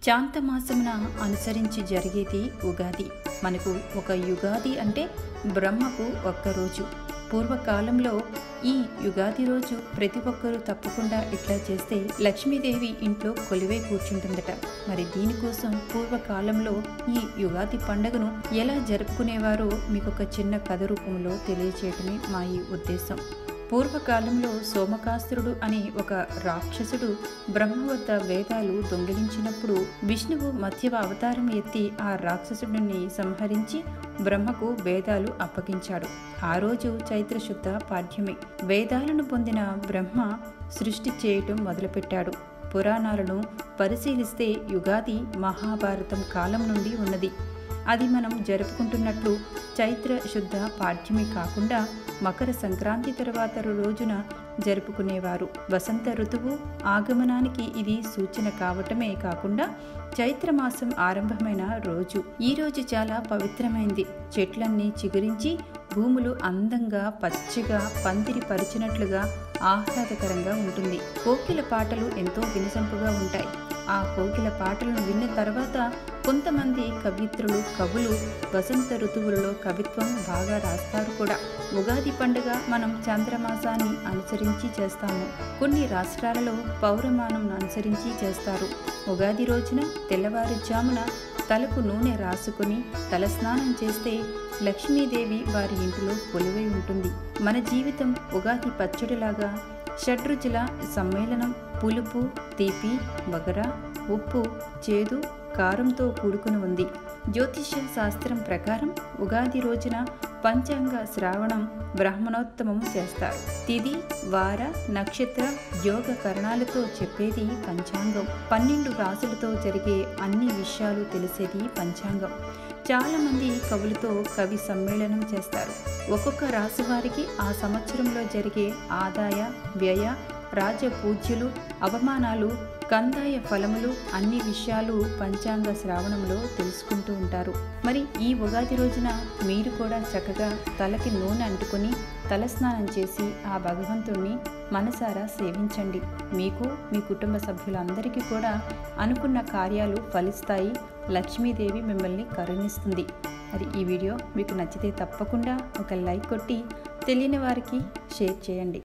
శాంతమాసమున అనుసరించి జరిగేది ఉగాది మనకు ఒక యుగాది అంటే బ్రహ్మకు ఒక్కరోజు పూర్వకాలంలో ఈ యుగాది రోజు ప్రతి ఒక్కరూ తప్పకుండా ఇట్లా చేస్తే లక్ష్మీదేవి ఇంట్లో కొలివై కూర్చుంటుందట మరి దీనికోసం పూర్వకాలంలో ఈ యుగాది పండుగను ఎలా జరుపుకునేవారో మీకు ఒక చిన్న కథ రూపంలో తెలియచేయటమే మా ఈ ఉద్దేశం పూర్వకాలంలో సోమకాసురుడు అనే ఒక రాక్షసుడు బ్రహ్మ వద్ద వేదాలు దొంగిలించినప్పుడు విష్ణువు మధ్యవ అవతారం ఎత్తి ఆ రాక్షసుడిని సంహరించి బ్రహ్మకు వేదాలు అప్పగించాడు ఆ రోజు చైత్రశుద్ధ పాఠ్యమే వేదాలను పొందిన బ్రహ్మ సృష్టి చేయటం మొదలుపెట్టాడు పురాణాలను పరిశీలిస్తే యుగాది మహాభారతం కాలం నుండి ఉన్నది అది మనం జరుపుకుంటున్నట్లు చైత్ర శుద్ధ పాఠ్యమి కాకుండా మకర సంక్రాంతి తరువాత రోజున జరుపుకునేవారు వసంత ఋతువు ఆగమనానికి ఇది సూచన కావటమే కాకుండా చైత్రమాసం ఆరంభమైన రోజు ఈ రోజు చాలా పవిత్రమైంది చెట్లన్నీ చిగురించి భూములు అందంగా పచ్చిగా పందిరి పరిచినట్లుగా ఆహ్లాదకరంగా ఉంటుంది కోకిల పాటలు ఎంతో వినసంపుగా ఉంటాయి ఆ కోకిల పాటలను విన్న తర్వాత కొంతమంది కవిత్రులు కవులు వసంత ఋతువులలో కవిత్వం బాగా రాస్తారు కూడా ఉగాది పండుగ మనం చంద్రమాసాన్ని అనుసరించి చేస్తాము కొన్ని రాష్ట్రాలలో పౌరమానం అనుసరించి చేస్తారు ఉగాది రోజున తెల్లవారుజామున తలకు నూనె రాసుకుని తలస్నానం చేస్తే లక్ష్మీదేవి వారి ఇంటిలో కొలువై ఉంటుంది మన జీవితం ఉగాది పచ్చడిలాగా షడ్రుచుల సమ్మేళనం పులుపు తీపి వగర ఉప్పు చేదు కారంతో కూడుకుని ఉంది జ్యోతిష్య శాస్త్రం ప్రకారం ఉగాది రోజున పంచాంగ శ్రావణం బ్రాహ్మణోత్తమం చేస్తారు తిది వార నక్షత్ర యోగ కరణాలతో చెప్పేది పంచాంగం పన్నెండు రాసులతో జరిగే అన్ని విషయాలు తెలిసేది పంచాంగం చాలామంది కవులతో కవి సమ్మేళనం చేస్తారు ఒక్కొక్క రాశి వారికి ఆ సంవత్సరంలో జరిగే ఆదాయ వ్యయ రాజపూజ్యులు అవమానాలు కందాయ ఫలములు అన్ని విషయాలు పంచాంగ శ్రావణంలో తెలుసుకుంటూ ఉంటారు మరి ఈ ఉగాది రోజున మీరు కూడా చక్కగా తలకి నూనె అంటుకొని తలస్నానం చేసి ఆ భగవంతుణ్ణి మనసారా సేవించండి మీకు మీ కుటుంబ సభ్యులందరికీ కూడా అనుకున్న కార్యాలు ఫలిస్తాయి లక్ష్మీదేవి మిమ్మల్ని కరుణిస్తుంది మరి ఈ వీడియో మీకు నచ్చితే తప్పకుండా ఒక లైక్ కొట్టి తెలియని వారికి షేర్ చేయండి